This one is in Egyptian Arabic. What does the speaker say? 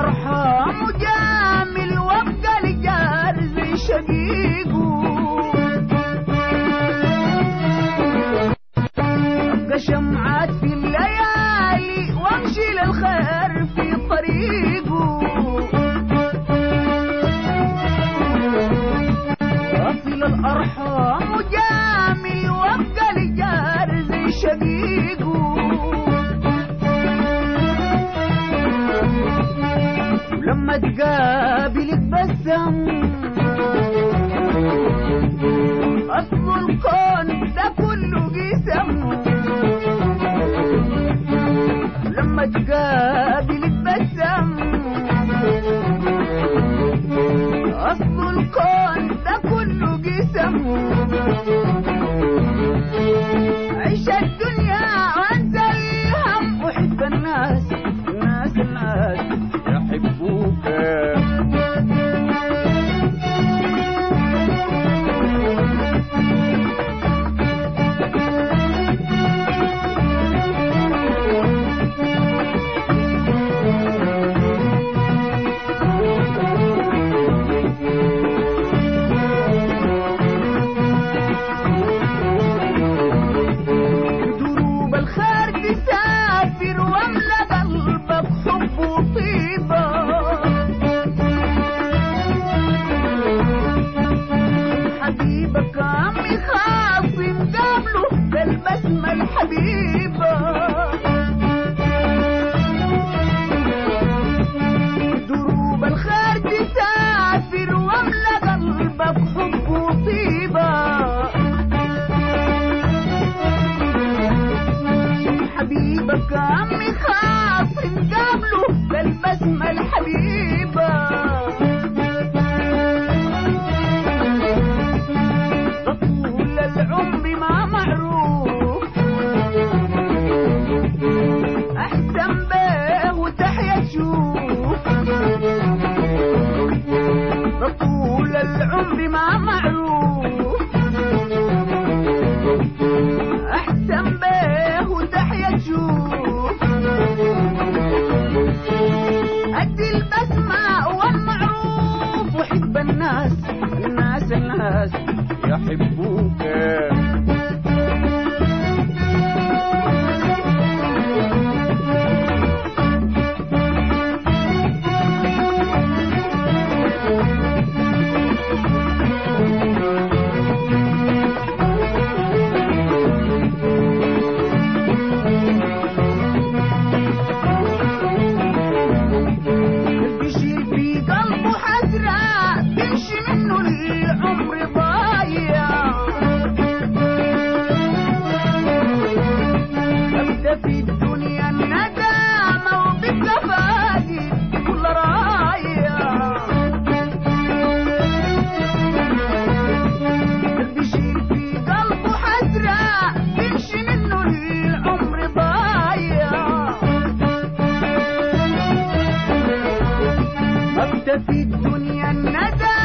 الأرحام جامل وابقى لجار زي شقيقه أبقى شمعات في الليالي وامشي للخير في طريقه واصل الأرحام جامل وابقى لجار زي شقيقه ولما تقابل تبسم أصل الكون ده كله قسم لما تقابل تبسم أصل الكون ده كله قسم عيش الدنيا وانسى الهم وحب الناس الناس الناس يحبوك دروب الخير تسافر واملى قلبك حب وطيبة حبيبك عمي خاصم قابله بالبسمة الحبيبة دروب الخير تسافر واملى قلبك حب وطيبة حبيبك عمي خاصم قابله بالبسمة الحبيبة طول العمر ما معروف أحسن به وتحيا تشوف طول العمر ما معروف احسن بيه وتحيا تشوف ادي البسمة والمعروف وحب الناس الناس الناس يحبوك بيشيل في قلبه حسرة تمشي منه العمر ضايع ابدا في الدنيا الندامة وبيبقى فاقد كل رايع بيشيل في قلبه حسرة تمشي منه العمر ضايع ابدا في الدنيا الندى